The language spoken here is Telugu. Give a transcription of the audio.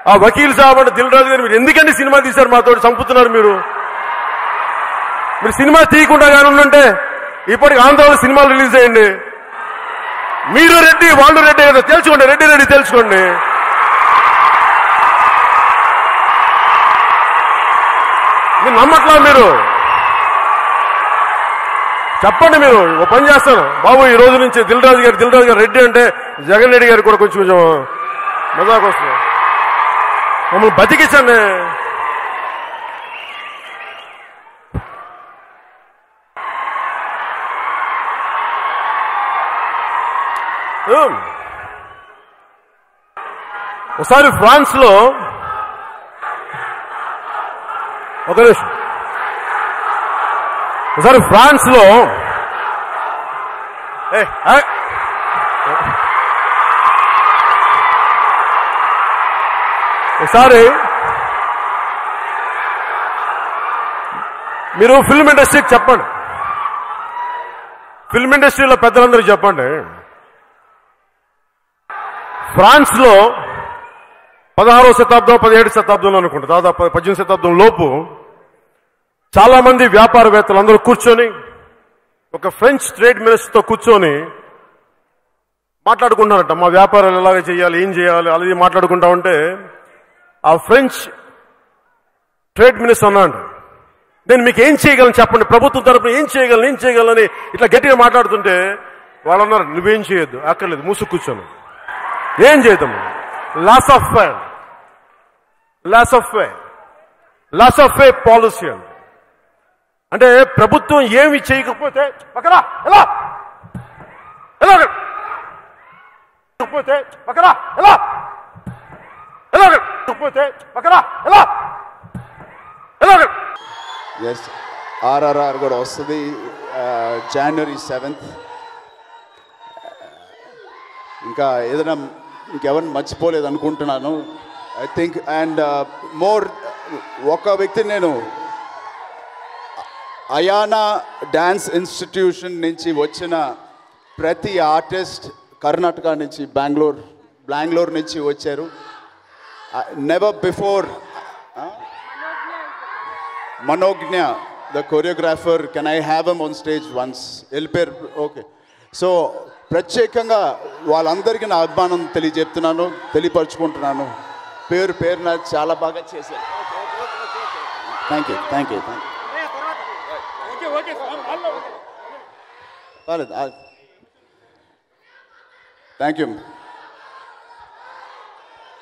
ఆ వకీల్ సాబ్ అంటే దిల్ రాజు గారు మీరు ఎందుకండి సినిమా తీశారు మాతో చంపుతున్నారు మీరు మీరు సినిమా తీయకుండా కానీ ఉండుంటే ఇప్పటికి ఆంధ్రలో సినిమాలు రిలీజ్ చేయండి మీరు రెడ్డి వాళ్ళు రెడ్డి కదా తెలుసుకోండి రెడ్డి రెడ్డి తెలుసుకోండి మీరు నమ్మట్లా మీరు చెప్పండి మీరు ఓ పని చేస్తాను బాబు ఈ రోజు నుంచి దిల్ రాజు గారు దిల్ రాజు గారు రెడ్డి అంటే జగన్ రెడ్డి గారు కూడా కొంచెం కొంచెం మజాకు వస్తుంది మమ్మల్ని బతికించండి ఏం? ఒకసారి ఫ్రాన్స్ లో ఒక నిమిషం ఒకసారి ఫ్రాన్స్ లో ఏ, ఏ. ఒకసారి మీరు ఫిల్మ్ ఇండస్ట్రీకి చెప్పండి ఫిల్మ్ ఇండస్ట్రీలో పెద్దలందరికీ చెప్పండి ఫ్రాన్స్ లో పదహారవ శతాబ్దం పదిహేడు శతాబ్దంలో అనుకుంటా దాదాపు పద్దెనిమిది శతాబ్దం లోపు చాలా మంది వ్యాపారవేత్తలు అందరూ కూర్చొని ఒక ఫ్రెంచ్ ట్రేడ్ మినిస్టర్తో కూర్చొని మాట్లాడుకుంటారట మా వ్యాపారాలు ఎలాగ చేయాలి ఏం చేయాలి అలాగే మాట్లాడుకుంటా ఉంటే ఆ ఫ్రెంచ్ ట్రేడ్ మినిస్టర్ అన్నాడు నేను మీకు ఏం చేయగలను చెప్పండి ప్రభుత్వం తరపున ఏం చేయగలను ఏం చేయగలని ఇట్లా గట్టిగా మాట్లాడుతుంటే వాళ్ళు అన్నారు నువ్వేం చేయొద్దు అక్కర్లేదు మూసు కూర్చోను ఏం చేద్దాము loss of pay loss of pay loss of pay policy అని అంటే ప్రభుత్వం ఏమి చేయకపోతే పక్కరా ఎలా ఎలా పోతే పక్కరా ఎలా ఎలా పోతే పక్కరా ఎలా ఎలా ఎస్ ఆర్ఆర్ఆర్ కూడా వస్తుంది జనవరి సెవెంత్ ఇంకా ఏదైనా ఇంకెవరిని మర్చిపోలేదు అనుకుంటున్నాను ఐ థింక్ అండ్ మోర్ ఒక వ్యక్తి నేను అయానా డ్యాన్స్ ఇన్స్టిట్యూషన్ నుంచి వచ్చిన ప్రతి ఆర్టిస్ట్ కర్ణాటక నుంచి బెంగళూరు బెంగళూరు నుంచి వచ్చారు never before Manogna the choreographer can I have em on stage once వెళ్ళిపోయారు ఓకే సో ప్రత్యేకంగా వాళ్ళందరికీ నా అభిమానం తెలియజెప్తున్నాను తెలియపరుచుకుంటున్నాను పేరు పేరున చాలా బాగా చేశారు thank you thank you thank you thank you